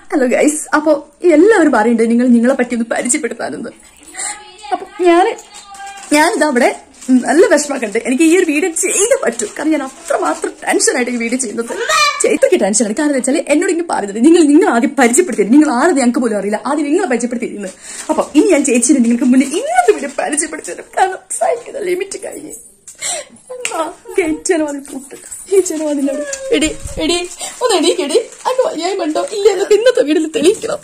Hello guys അപ്പൊ എല്ലാവരും പറയുന്നുണ്ട് നിങ്ങൾ നിങ്ങളെ പറ്റി ഒന്ന് പരിചയപ്പെടുത്താനെന്ന് അപ്പൊ ഞാൻ ഞാനിതാ അവിടെ നല്ല വിഷമൊക്കെ എനിക്ക് ഈ ഒരു വീഡിയോ ചെയ്ത് പറ്റും കാരണം ഞാൻ അത്രമാത്രം ടെൻഷനായിട്ട് ഈ വീഡിയോ ചെയ്യുന്നത് ചെയ്തൊക്കെ ടെൻഷനാണ് കാരണം വെച്ചാൽ എന്നോട് ഇങ്ങനെ പറയുന്നത് നിങ്ങൾ നിങ്ങൾ ആദ്യം പരിചയപ്പെടുത്തിയത് നിങ്ങൾ ആരും ഞങ്ങൾക്ക് പോലും അറിയില്ല ആദ്യം നിങ്ങളെ പരിചയപ്പെടുത്തിയിരുന്നു അപ്പൊ ഇനി ഞാൻ ചേച്ചിനെ നിങ്ങൾക്ക് മുന്നേ ഇന്നത്തെ വീഡിയോ പരിചയപ്പെടുത്തി തരും കാരണം സഹിക്കുന്ന ലിമിറ്റ് കഴിഞ്ഞ് ജനവാദി പൂട്ടിട്ട് ഈ ജനവാദിനോട് എടി എടി ഒന്ന് എടീക്കെടി അങ്ങ് വയ്യായി കണ്ടോ ഇല്ല എന്നൊക്കെ ഇന്നത്തെ വീട്ടിൽ തെളിയിക്കണം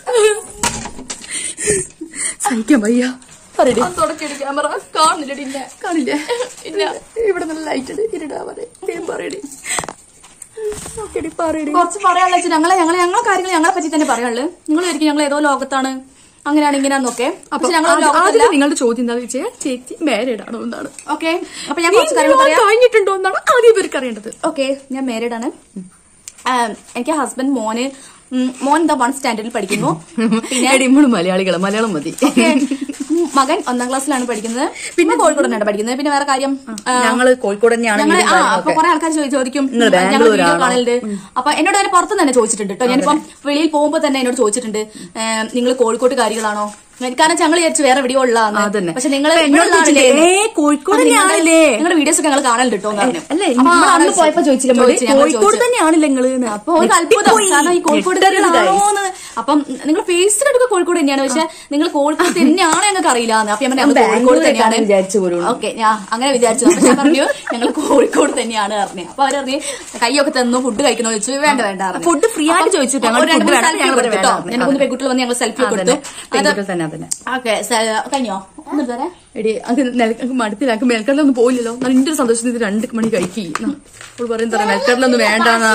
സഹിക്കാൻ വയ്യ പറയടി ക്യാമറ കാണില്ലടി ഇല്ല കാണില്ലേ ഇല്ല ഇവിടെ നല്ല ലൈറ്റ് ഉണ്ട് ഇരുടാ പറയും പറയടി ഓക്കെടി പറയടി കുറച്ച് പറയാനുള്ള വെച്ചാൽ ഞങ്ങളെ ഞങ്ങളെ ഞങ്ങളെ കാര്യങ്ങൾ ഞങ്ങളെ പറ്റി തന്നെ പറയാനുള്ളൂ നിങ്ങൾ ഒരിക്കലും ഞങ്ങൾ ഏതോ ലോകത്താണ് അങ്ങനെയാണ് ഇങ്ങനെയാന്നൊക്കെ അപ്പൊ പക്ഷെ ഞങ്ങൾ ആദ്യം- ലോകത്തല്ല ആദ്യം നിങ്ങളുടെ ചോദ്യം എന്താണെന്ന് വെച്ചാൽ ചേച്ചി മാരീഡ് ആണോ എന്നാണ് ഓക്കെ അപ്പൊ ഞാൻ കുറച്ച് കാര്യങ്ങൾ വിവാഹം പറയാം കഴിഞ്ഞിട്ടുണ്ടോ എന്നാണ് ആദ്യം ഇവർക്ക് അറിയേണ്ടത് ഓക്കെ ഞാൻ മാരീഡ് ആണ് ആം, എനിക്ക് ഹസ്ബൻഡ് മോന് ഉം, മോൻ എന്താ വൺ സ്റ്റാൻഡേർഡിൽ പഠിക്കുന്നു പിന്നെ ഇമ്മളും മലയാളികളെ മലയാളം മതി ഓക്കെ മകൻ ഒന്നാം ക്ലാസ്സിലാണ് പഠിക്കുന്നത് പിന്നെ കോഴിക്കോട് തന്നെയാണ് പഠിക്കുന്നത് പിന്നെ വേറെ കാര്യം ആ, ഞങ്ങള് കോഴിക്കോട് തന്നെയാണ് ഞങ്ങള് വീടും ആ കാര്യങ്ങളൊക്കെ. അപ്പൊ കുറെ ആൾക്കാർ ചോദിക്കും നിങ്ങള് ഞങ്ങൾ ബാംഗ്ലൂർ വീഡിയോ ആണോ? കാണലുണ്ട് അപ്പൊ എന്നോട് തന്നെ പുറത്ത് തന്നെ ചോദിച്ചിട്ടുണ്ട് കേട്ടോ ഞാനിപ്പം വെളിയിൽ പോകുമ്പോ തന്നെ എന്നോട് ചോദിച്ചിട്ടുണ്ട് നിങ്ങൾ കോഴിക്കോട്ട് കാര്യങ്ങളാണോ കാരണം ഞങ്ങൾ വിചാരിച്ചു വേറെ വീഡിയോ ഉള്ളതാണ് അതന്നെ. പക്ഷെ നിങ്ങൾ അപ്പൊ എന്നോട് ചോദിച്ചില്ലേ, ഏ, കോഴിക്കോട് തന്നെയാണല്ലേ? നിങ്ങളുടെ വീഡിയോസ് ഒക്കെ ഞങ്ങൾ കാണലുണ്ട് കേട്ടോ എന്ന് പറഞ്ഞു. അല്ലേ അപ്പൊ നമ്മൾ ആ അന്ന് ചോദിച്ചു. പോയപ്പോ ചോദിച്ചില്ല ചോദിച്ചു, ഞങ്ങൾ കോഴിക്കോട് ചോദിച്ചു. തന്നെയാണല്ലേ നിങ്ങള് എന്ന്. അപ്പൊ ഒരു അത്ഭുതം ഞെട്ടിപ്പോയി. കാരണം ഈ കോഴിക്കോട് ഞെട്ടരുത് guys. തന്നെയാണോന്ന് അപ്പം നിങ്ങൾ ഫേസിലെടുക്ക കോഴിക്കോട് തന്നെയാണ് പക്ഷെ നിങ്ങൾ കോഴിക്കോട് തന്നെയാണ് ഞങ്ങൾക്ക് അറിയില്ല അപ്പൊ ഞാൻ പറഞ്ഞു, ഞങ്ങൾ കോഴിക്കോട് ബാംഗ്ലൂരിലേക്കാണ് തന്നെയാണ് വിചാരിച്ചു പോലും. ഓക്കെ ഞാൻ അങ്ങനെ വിചാരിച്ചു പക്ഷെ ഞാൻ പറഞ്ഞു ഞങ്ങൾ കോഴിക്കോട് തന്നെയാണ് പറഞ്ഞു അപ്പൊ അവർ പറഞ്ഞു കൈയൊക്കെ തന്നു ഫുഡ് കഴിക്കുന്ന ചോദിച്ചു വേണ്ട വേണ്ട പറഞ്ഞു. ഫുഡ് ഫ്രീ ആയിട്ട് അപ്പം ചോദിച്ചു ഞങ്ങൾ ഒരു രണ്ട് ഫുഡ് മൂന്ന് വേണം selfie ഞങ്ങൾ കൊടുത്തു വേണം കേട്ടോ. പറഞ്ഞു. എന്നെ മൂന്ന് പെൺകുട്ടികൾ വന്ന് ഞങ്ങൾ സെൽഫി കൊടുത്തു അതന്നെ. പെൺകുട്ടികൾ തന്നെ അതന്നെ ഓക്കെ കഴിഞ്ഞോ ഒന്ന് തരാം എടി അത് നിലക്ക് മടുത്തില്ല മേൽക്കടലൊന്നും പോയില്ലല്ലോ ഞാൻ എന്റെ ഒരു സന്തോഷത്തിന് ഇത് രണ്ട് മണി കഴിക്കി അവള് പറയും തരാം മേൽക്കടലൊന്നും വേണ്ടാന്നാ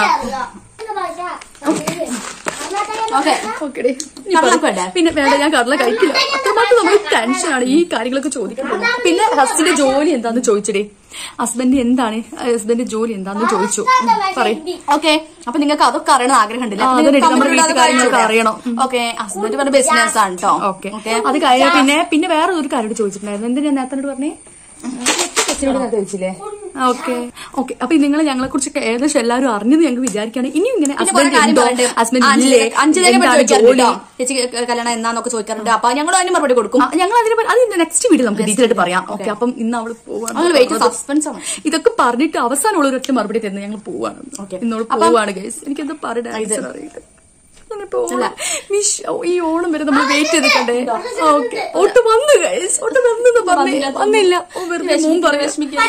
ഓക്കെ ഓക്കെടി കടലൊക്കെ വേണ്ടേ? പിന്നെ വേണ്ട ഞാൻ കടല കഴിക്കില്ല അത്രമാത്രം നമ്മൾ ടെൻഷനാണ് ഈ കാര്യങ്ങളൊക്കെ ചോദിക്കുന്നത് പിന്നെ ഹസ്ബൻഡിന്റെ ജോലി എന്താന്ന് ചോദിച്ചടി ഹസ്ബൻഡ് എന്താണ് ഹസ്ബൻഡിന്റെ ജോലി എന്താന്ന് ചോദിച്ചു പറയും ഓക്കെ അപ്പൊ നിങ്ങൾക്ക് അതൊക്കെ അറിയണം ആഗ്രഹം ഉണ്ടല്ലേ ആ, അതന്നെ, നമ്മുടെ വീട്ടിൽ കാര്യങ്ങളൊക്കെ അറിയണം. ഓക്കെ ഹസ്ബൻഡ് പറഞ്ഞ ബിസിനസ് ആണ് കേട്ടോ ഓക്കെ അത് കഴിഞ്ഞ പിന്നെ പിന്നെ വേറെ ഒരു കാര്യം ചോദിച്ചിട്ടുണ്ടായിരുന്നു എന്തിനാ നേരത്തോട് പറഞ്ഞേ ചോദിച്ചില്ലേ ഓക്കെ ഓക്കെ അപ്പൊ നിങ്ങൾ ഞങ്ങളെ കുറിച്ചൊക്കെ ഏകദേശം എല്ലാവരും അറിഞ്ഞെന്ന് ഞങ്ങൾക്ക് വിചാരിക്കുകയാണ് ഇനിയും ഇങ്ങനെ പിന്നെ കുറെ ഹസ്ബൻഡ് കാര്യം ഉണ്ടോ പറയണ്ട്. ഹസ്ബൻഡ് അഞ്ച് ഇല്ലേ അഞ്ച് നേരം എന്താണ് ചോദിക്കാറുണ്ട് ജോലി കേട്ടോ. ചേച്ചി കല്യാണം എന്നാന്നൊക്കെ ചോദിക്കാറുണ്ട് അപ്പൊ ഞങ്ങൾ അതിന് മറുപടി കൊടുക്കും ആ, ഞങ്ങൾ അതിനെ പറ്റി- അത് നെക്സ്റ്റ് വീഡിയോ നമുക്ക് ഡീറ്റെയിൽ ആയിട്ട് പറയാം ഓക്കെ അപ്പം ഇന്ന് അവള് പോവാണ് ഞങ്ങൾ വെയിറ്റ് സസ്പെൻസ് ആണ് ഇതൊക്കെ പറഞ്ഞിട്ട് അവസാനം ഉള്ള ഒരൊറ്റ മറുപടി തരുന്നത് ഞങ്ങൾ പോവാണ് Okay. ഇന്നോട് അപ്പം- പോവാണ് ഗൈസ് എനിക്കെന്താ പറയണ അറിയില്ല ഞാനിപ്പോ ഓണം- വിഷ് ഓ, ഈ ഓണം വരെ നമ്മൾ വെയിറ്റ് ചെയ്തിട്ടുണ്ടേ ഓക്കെ ഒട്ട് വന്നു ഗൈസ് ഒട്ട് വന്നു പറഞ്ഞു വന്നില്ല ഓ, വെറുതെ മുമ്പ് പറയാം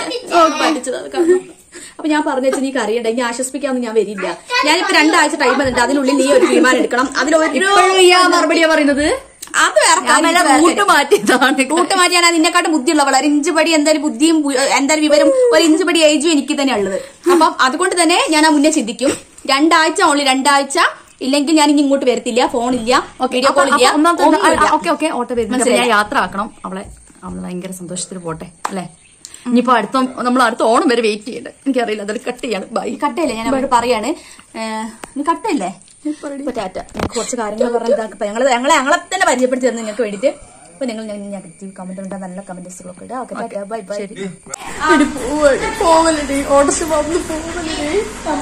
അപ്പൊ ഞാൻ പറഞ്ഞു വെച്ചാൽ നീ അറിയണ്ട ഇനി ആശ്വസിപ്പിക്കാന്ന് ഞാൻ വരില്ല ഞാനിപ്പോ രണ്ടാഴ്ച ടൈം തന്നിട്ട് അതിനുള്ളിൽ നീ ഒരു തീരുമാനം എടുക്കണം അതിലൊരു ഇപ്പോഴും ഈ ആ മറുപടിയാ പറയുന്നത് അത് വേറെ ഞാൻ കാര്യം, വല്ല ഇത് വേറെ റൂട്ട് കാര്യം. മാറ്റിയതാണ് കൂട്ട് മാറ്റിയാണ് നിന്നെക്കാട്ടും ബുദ്ധിയുള്ളവൾ ഒരു ഇഞ്ച് പടി എന്തായാലും ബുദ്ധിയും ബു- എന്തായാലും വിവരം ഒരു ഇഞ്ച് പടി ഏജും എനിക്ക് തന്നെ ഉള്ളത് അപ്പം അതുകൊണ്ട് തന്നെ ഞാൻ ആ മുന്നേ ചിന്തിക്കും രണ്ടാഴ്ച ഓൺലി രണ്ടാഴ്ച ഇല്ലെങ്കിൽ ഞാൻ ഇനി ഇങ്ങോട്ട് വരത്തില്ല ഫോണില്ല വീഡിയോ കോൾ ഇല്ല ഒന്നുമില്ല. ഓക്കെ ഓക്കെ ഓട്ടോ വരുന്നുണ്ട് അപ്പൊ ഞാൻ യാത്ര ആക്കണം അവളെ അവള് ഭയങ്കര സന്തോഷത്തിൽ പോട്ടെ അല്ലെ ഇനിയിപ്പോ അടുത്ത നമ്മൾ അടുത്ത ഓണം വരെ വെയിറ്റ് ചെയ്യണ്ടേ എനിക്കറിയില്ല അതൊരു കട്ട് ചെയ്യാണ് ബൈ കട്ടയില്ലേ ഞാൻ അവരോട് പറയാണ് ഏഹ്, നീ കട്ടയില്ലേ ഇപ്പൊ ടാറ്റ ഞങ്ങൾക്ക് കുറച്ച് കാര്യങ്ങൾ പറഞ്ഞാൽ ഞങ്ങൾ ഞങ്ങളെ ഞങ്ങളെ തന്നെ പരിചയപ്പെടുത്തി തന്നു നിങ്ങൾക്ക് വേണ്ടിട്ട് അപ്പൊ നിങ്ങൾ നെഗറ്റീവ് കമന്റ് ഉണ്ടാ നല്ല കമന്റ്സുകളൊക്കെ ഇടാം ഓക്കെ ടാറ്റ ബൈ ബൈ പോവലടി ഓടസ് വന്ന് പോവലടി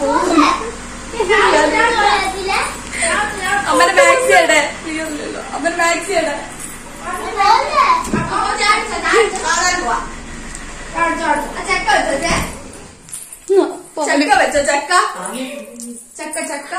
അമ്മന്റെ മാക്സി എവിടെ അമ്മന്റെ മാക്സി എവിടെ ചക്ക വെച്ചോ ചക്ക ചക്ക ചക്ക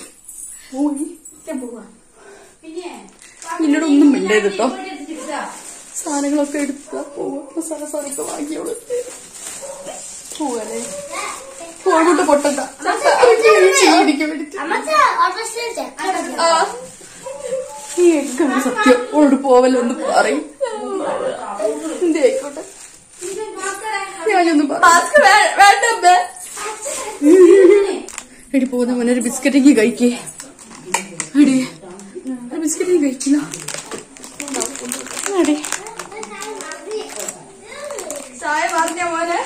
എന്നോടൊന്നും മിണ്ടരുത് കേട്ടോ സാധനങ്ങളൊക്കെ എടുത്താ പോവാ മസാല സാധനമൊക്കെ വാങ്ങിയോളൂ പോവല്ലേ കോഴിമുട്ട പൊട്ടണ്ട ചീടിക്ക് വേണ്ടിട്ട് ഈ എഗ്ഗാണ് സത്യം ഓളോട് പോവല്ലോ ഒന്ന് പറയും എന്തേ ആയിക്കോട്ടെ ഞാനൊന്നും മാസ്ക് വേണ്ട അമ്മേ. എടി പോകുന്ന മോനെ ഒരു ബിസ്ക്കറ്റ് കഴിക്കേ എടി ഒരു ബിസ്ക്കറ്റ് കഴിക്കില്ല എടി ചായ പറഞ്ഞ മോനെ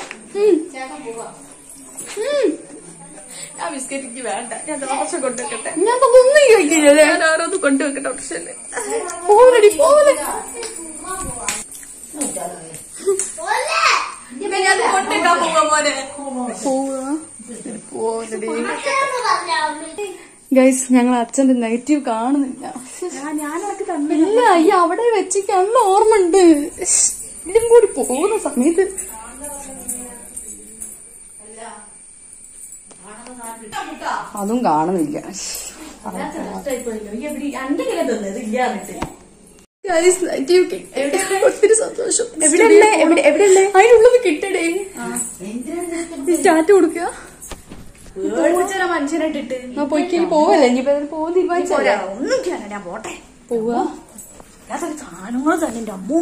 ആ ബിസ്ക്കറ്റ് എനിക്ക് വേണ്ട ഞാൻ ദോശ കൊണ്ടുവെക്കട്ടെ ഞാൻ ഒന്നും കഴിക്കില്ല ഞാൻ ഓരോന്ന് കൊണ്ടുവെക്കട്ടെ ഓപ്ഷന് പോവലടി പോവലെ ഞാൻ കൊണ്ടേക്കാൻ പോവാ മോനെ പോവാ പോവലടി ഗൈസ് ഞങ്ങൾ അച്ഛന്റെ നെഗറ്റീവ് കാണുന്നില്ല ഞാനൊക്കെ തന്നെ ഇല്ല ഈ അവിടെ വെച്ചിട്ട് നല്ല ഓർമ്മ ഉണ്ട് ഇതും കൂടി പോകുന്ന സമയത്ത് അതും കാണുന്നില്ല Guys, negative കിട്ടി. ഒത്തിരി സന്തോഷം എവിടെയുള്ളേ? എവിടെ- എവിടെയുള്ളേ? അതിനുള്ളത് കിട്ടടേ സ്റ്റാർട്ട് കൊടുക്കുക മനുഷ്യനായിട്ടിട്ട് ആ പൊയ്ക്ക് പോവല്ലേ ഇനിയിപ്പോ പോകാൻ തീരുമാനിച്ചല്ലേ ഒന്നും ചെയ്യാനാ ഞാൻ പോട്ടെ പോവാ അതൊക്കെ സാധനങ്ങൾ തന്നെ എന്റെ അമ്മൂ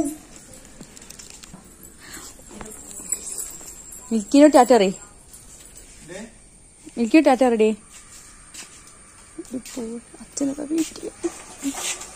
മിൽക്കിനോ ടാറ്റ റേ മിൽക്കിയോ ടാറ്റ റെഡി അച്ഛനൊക്കെ വീട്ടിൽ